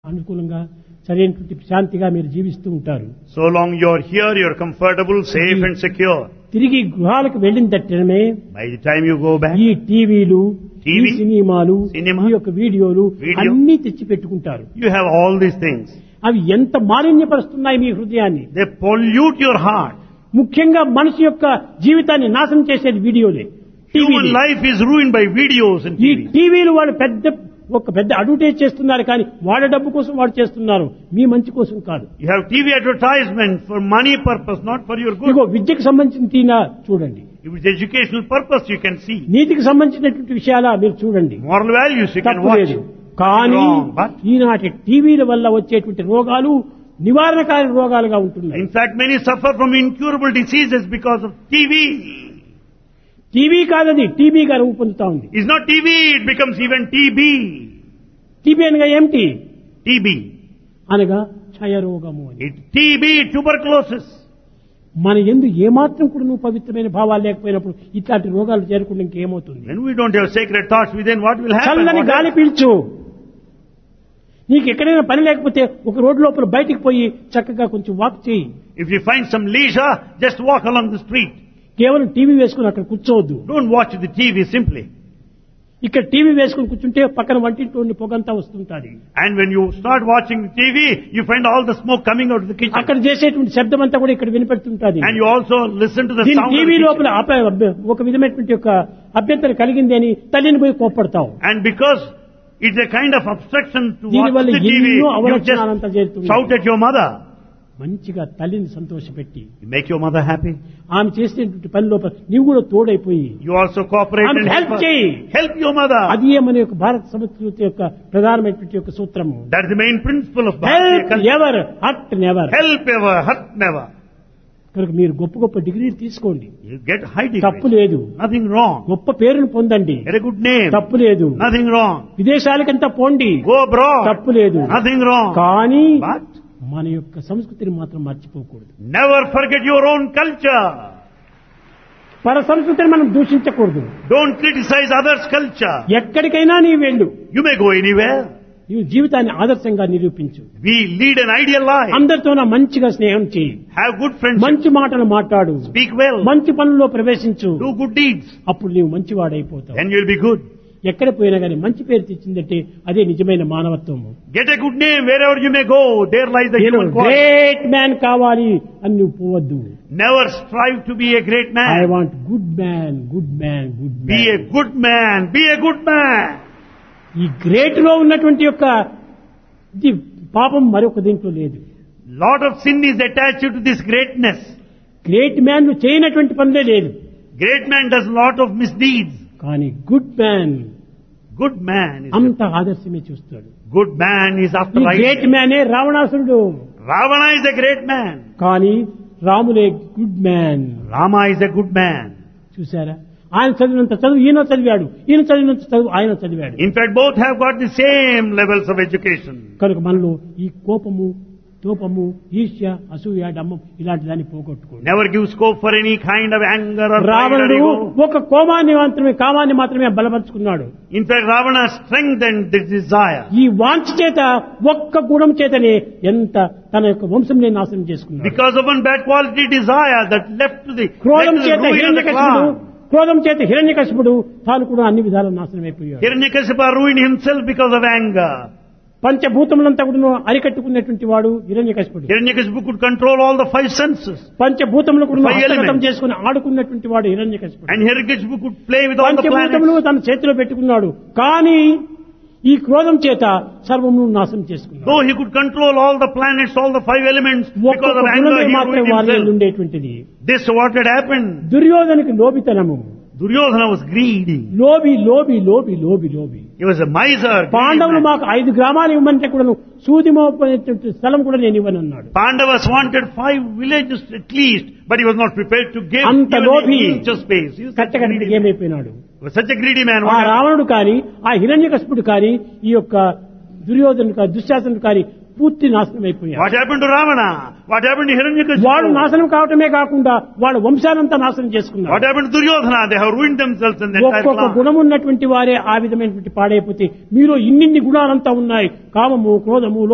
అనుకూలంగా సరైనటువంటి శాంతిగా మీరు జీవిస్తూ ఉంటారు So long you're here, you're comfortable, safe and secure. తిరిగి గృహాలకు వెళ్ళిన తట్టమే By the time you go back, ఈ టీవీలు ఈ TV, సినిమాలు cinema, ఈ యొక్క వీడియోలు video. అన్ని తెచ్చి పెట్టుకుంటారు you have all these things. అవి ఎంత మాలిన్యపరుస్తున్నాయి మీ హృదయాన్ని They pollute your heart. ముఖ్యంగా మనిషి యొక్క జీవితాన్ని నాశనం చేసేది వీడియోలే Human టీవీలే. life is ruined by videos and ఈ TV. టీవీలు వాళ్ళు పెద్ద ఒక పెద్ద అడ్వర్టైజ్ చేస్తున్నారు కానీ వాళ్ళ డబ్బు కోసం వాళ్ళు చేస్తున్నారు మీ మంచి కోసం కాదు You have TV advertisement for money purpose, not for your good. ఇదిగో విద్యకు సంబంధించిన తీనా చూడండి If it's educational purpose, you can see. నీతికి సంబంధించినటువంటి విషయాల మీరు చూడండి Moral values, you can తప్పు watch. లేదు కానీ Wrong, but- ఈనాటి టీవీల వల్ల వచ్చేటువంటి రోగాలు నివారణకారి రోగాలుగా ఉంటున్నాయి In fact, many suffer from incurable diseases because of TV. TV కాదది టీబీగా రూపొందుతా ఉంది It's not TV, it becomes even TB. TB అనగా ఏమిటి TB. అనగా క్షయరోగము అని It, TB, tuberculosis. మన ఎందు ఏమాత్రం కూడా నువ్వు పవిత్రమైన భావాలు లేకపోయినప్పుడు ఇట్లాంటి రోగాలు చేరకుండా ఇంకేమవుతుంది When we don't have sacred thoughts within, what will happen? చల్లని What గాలి పీల్చు నీకు ఎక్కడైనా పని లేకపోతే ఒక రోడ్డు లోపల బయటికి పోయి చక్కగా కొంచెం వాక్ చేయి If you find some leisure, just walk along the street. కేవలం టీవీ వేసుకుని అక్కడ కూర్చోవద్దు Don't watch the TV simply. ఇక్కడ టీవీ వేసుకుని కూర్చుంటే పక్కన వంటింటి ఉండి పొగంతా వస్తుంటుంది And when you start watching the TV, you find all the smoke coming out of the kitchen. అక్కడ చేసేటువంటి శబ్దం అంతా కూడా ఇక్కడ వినపెడుతుంటుంది And you also listen to the దీని sound of the TV kitchen. లోపల అప- అబ్బ- ఒక విధమైనటువంటి యొక్క అభ్యంతరం కలిగింది అని తల్లిని పోయి కోప్పడతావు And because it's a kind of obstruction to watch దీనివల్ల the TV, ఎన్నో you అవలక్షణాలంతా just చేరుతున్నాయి. shout at your mother. మంచిగా తల్లిని సంతోషపెట్టి You make your mother happy. ఆమె చేసేటువంటి పని లోపల నీవు కూడా తోడైపోయి You also cooperate ఆమె and help help her. చేయి. Help your mother. అది మన యొక్క భారత సంస్కృతి యొక్క ప్రధానమైనటువంటి యొక్క సూత్రము That's the main principle of Bharatiya help culture. Ever hurt never Help ever, hurt never. కనుక మీరు గొప్ప గొప్ప డిగ్రీలు తీసుకోండి You get high తప్పు degree. లేదు Nothing wrong. గొప్ప పేరును పొందండి Get a good name. తప్పు లేదు Nothing wrong. విదేశాలకంతా పోండి Go abroad. తప్పు లేదు Nothing wrong. కానీ But మన యొక్క సంస్కృతిని మాత్రం మర్చిపోకూడదు never forget your own culture. పర సంస్కృతిని మనం దూషించకూడదు Don't criticize others' culture. ఎక్కడికైనా నీ వెళ్ళు You may go anywhere. నీవు జీవితాన్ని ఆదర్శంగా నిరూపించు We lead an ideal life. అందరితో నా స్నేహం చేయి Have good friendship. మంచి మాటలు మాట్లాడు Speak well. మంచి పనుల్లో ప్రవేశించు Do good deeds. అప్పుడు నీవు మంచివాడైపోతావు Then you'll be good. ఎక్కడ పోయినా కానీ మంచి పేరు తెచ్చిందంటే అదే నిజమైన మానవత్వము Get a good name wherever you may go. There lies the నేను human quality. గ్రేట్ మ్యాన్ కావాలి అని నువ్వు పోవద్దు Never strive to be a great I man. Want good man good man good Be a man good man. Be a good man. ఈ great లో ఉన్నటువంటి యొక్క ఇది పాపం మరొక దీంట్లో లేదు Lot of sin is attached to this greatness. Great man చేయనటువంటి పనులే లేదు Great man does lot of misdeeds. కానీ good man Good man is అంత ఆదర్శమే చూస్తాడు good man is after ఈ గ్రేట్ right. మ్యానే రావణాసురుడు Ravana is a great man. కానీ రాములే good man Rama is a good man. చూసారా ఆయన చదివినంత చదువు ఈయన చదివాడు ఈయన చదివినంత చదువు ఆయన చదివాడు In fact, both have got the same levels of education. కనుక మనలో ఈ కోపము తోపము ఈర్ష్య అసూయ డమ్మం ఇలాంటి దాన్ని పోగొట్టుకోండి Never give scope for any kind of anger or pride or రావణుడు ego. ఒక కోమాన్ని మాత్రమే కామాన్ని మాత్రమే బలపరుచుకున్నాడు In fact, Ravana strengthened this desire. ఈ వాంఛ చేత ఒక్క గుణం చేతనే ఎంత తన యొక్క వంశంని నాశనం చేసుకున్నాడు Because of one bad quality desire that left to the, led క్రోధం to the చేత ruin of the హిరణ్యకశిపుడు clan. క్రోధం చేత హిరణ్యకశిపుడు తాను కూడా అన్ని విధాల నాశనం అయిపోయాడు Hiranyakasipa ruined himself because of anger. పంచభూతములంతా కూడా అరికట్టుకున్నటువంటి వాడు హిరణ్యకశిపుడు Hiranyakasipu could control all the five senses. పంచభూతములు కూడా Five హస్తగతం elements. చేసుకుని ఆడుకున్నటువంటి వాడు హిరణ్యకశిపుడు And Hiranyakasipu could play with all the పంచభూతములు planets. తన చేతిలో పెట్టుకున్నాడు కానీ ఈ క్రోధం చేత సర్వమును నాశనం చేసుకున్నాడు Though he could control all the planets, all the five elements, because ఒక్కొక్క of anger గుణమే he మాత్రం ruined వారిలో himself. ఉండేటువంటిది This what had happened. దుర్యోధనకి లోబితనము Duryodhana was greedy. లోబి లోబి లోబి లోబి లోబి He was a miser. greedy పాండవులు man. మాకు ఐదు గ్రామాలు ఇవ్వమంటే కూడా సూది మోపనేటువంటి స్థలం కూడా నేను ఇవ్వను అన్నాడు Pandavas wanted five villages at least, but he was not prepared to give అంత even లోభి an inch of space. He was such a కట్టకట్టకి greedy man. ఏమైపోయినాడు He was such a greedy man. ఆ What happened? రావణుడు కాని ఆ హిరణ్యకశిపుడు కాని ఈ యొక్క దుర్యోధనుడు కాని దుశ్శాసనుడు కాని పూర్తి నాశనం అయిపోయాడు What happened to Ravana? What happened to Hiranyakasipu? వాడు నాశనం కావటమే కాకుండా వాళ్ళ వంశానంతా నాశనం What చేసుకున్నాడు happened to Duryodhana? They have ruined themselves and the entire ఒక్కొక్క clan. గుణం ఉన్నటువంటి వారే ఆ విధమైనటువంటి పాడైపోతే మీరు ఇన్నిన్ని గుణాలంతా ఉన్నాయి కామము క్రోధము